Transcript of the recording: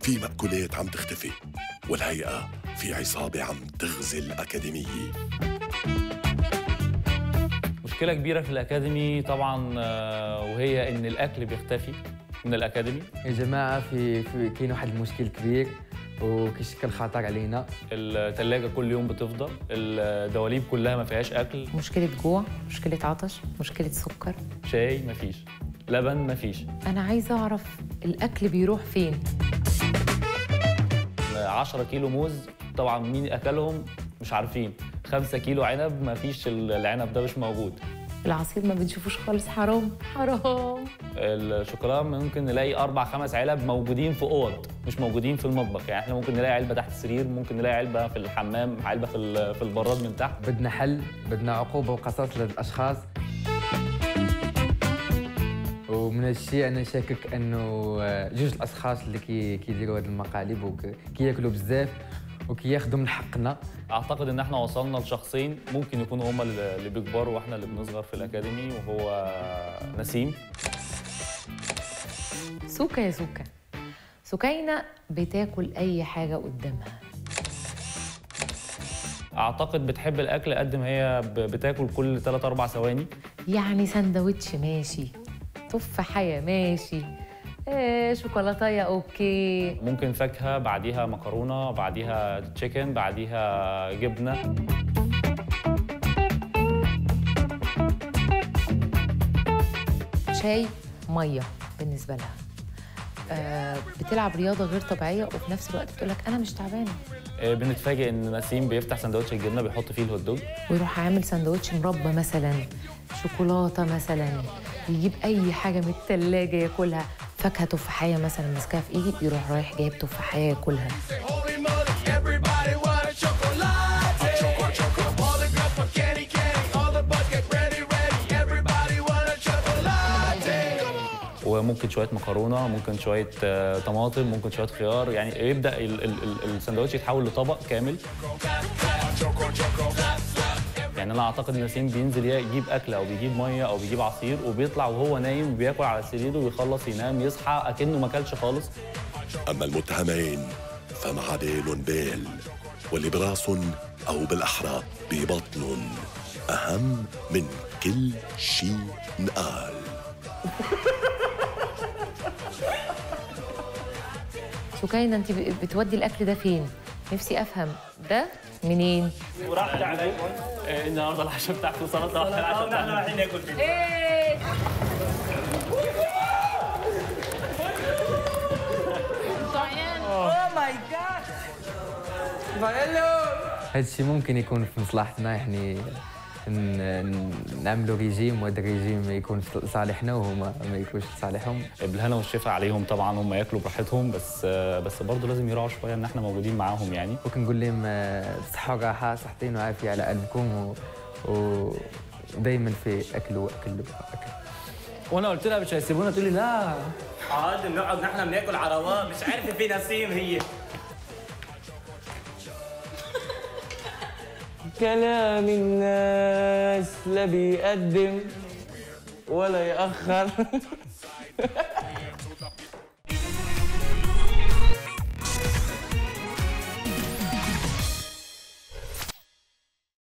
في مأكولات عم تختفي والهيئة في عصابة عم تغزي الأكاديمية مشكله كبيره في الاكاديمي طبعا آه، وهي ان الاكل بيختفي من الاكاديمي يا جماعه في, في كاين واحد المشكل كبير وكيشكل خطر علينا الثلاجه كل يوم بتفضى الدواليب كلها ما فيهاش اكل مشكلة جوع مشكلة عطش مشكلة سكر شاي ما فيش لبن ما فيش أنا عايزة أعرف الأكل بيروح فين 10 كيلو موز طبعا مين اكلهم مش عارفين 5 كيلو عنب ما فيش العنب ده مش موجود العصير ما بنشوفوش خالص حرام حرام الشوكولاته ممكن نلاقي اربع خمس علب موجودين في اوض مش موجودين في المطبخ يعني احنا ممكن نلاقي علبه تحت السرير ممكن نلاقي علبه في الحمام علبه في ال- في البراد من تحت بدنا حل بدنا عقوبه وقصاص للاشخاص ومن الشيء انا شاكك انه جوج الاشخاص اللي كي كيديروا هذه المقالب وكياكلوا بزاف وكياخذوا من حقنا اعتقد ان احنا وصلنا لشخصين ممكن يكونوا هما اللي اللي بيكبروا واحنا اللي بنصغر في الاكاديمي وهو نسيم سوكا يا سوكا سكينة بتاكل أي حاجة قدامها اعتقد بتحب الاكل قد ما هي ب- بتاكل كل 3 4 ثواني يعني سندوتش ماشي تفاحية ماشي إيه شوكولاتاية أوكي ممكن فاكهه بعديها مكرونه بعديها تشيكن بعديها جبنه شاي مية بالنسبة لها آه بتلعب رياضة غير طبيعية وفي نفس الوقت بتقول لك أنا مش تعبانة آه، بنتفاجئ ان نسيم بيفتح سندوتش الجبنه بيحط فيه الهوت دوج ويروح عامل سندوتش مربى مثلا شوكولاتة مثلا يجيب أي حاجة من التلاجة ياكلها فاكهة تفاحية مثلا ماسكاها في إيدي يروح رايح جايب تفاحية ياكلها Holy moly, everybody want a chocolate. All the girls want candy, candy. All the boys get ready, ready. Everybody want a chocolate. وممكن شويه مكرونه ممكن شويه آه، طماطم ممكن شويه خيار يعني يبدا ال- ال- ال- السندوتش يتحول لطبق كامل يعني انا اعتقد ان نسيم بينزل يجيب اكل او بيجيب ميه او بيجيب عصير وبيطلع وهو نايم بياكل على سريره ويخلص ينام يصحى اكنه ما اكلش خالص أما المتهمين فمع بيل بيل واللي براس أو بالأحرى ببطن أهم من كل شي نقال سكينة أنت ب- بتودي الأكل ده فين؟ نفسي أفهم ده منين؟ وراحت عليكم النهارده العشاء بتاعكم سلطه واحنا العشاء بتاعنا رايحين ناكل فيه هذا الشيء ممكن يكون في مصلحتنا يعني ن- ن- نعملوا ريجيم وهذا الريجيم يكون في صالحنا وهما ما يكونش في صالحهم بالهنا والشفا عليهم طبعا هم ياكلوا براحتهم بس بس برضه لازم يراعوا شويه ان احنا موجودين معاهم يعني وكنقول لهم آه، صحة وراحة صحتين وعافية على قلبكم و... و... ودايما في اكل واكل واكل وانا قلت لها مش هيسيبونا تقول لي لا عاد بنقعد نحن بناكل على رواق مش عارفه في نسيم هي كلام الناس لا بيقدم ولا يأخر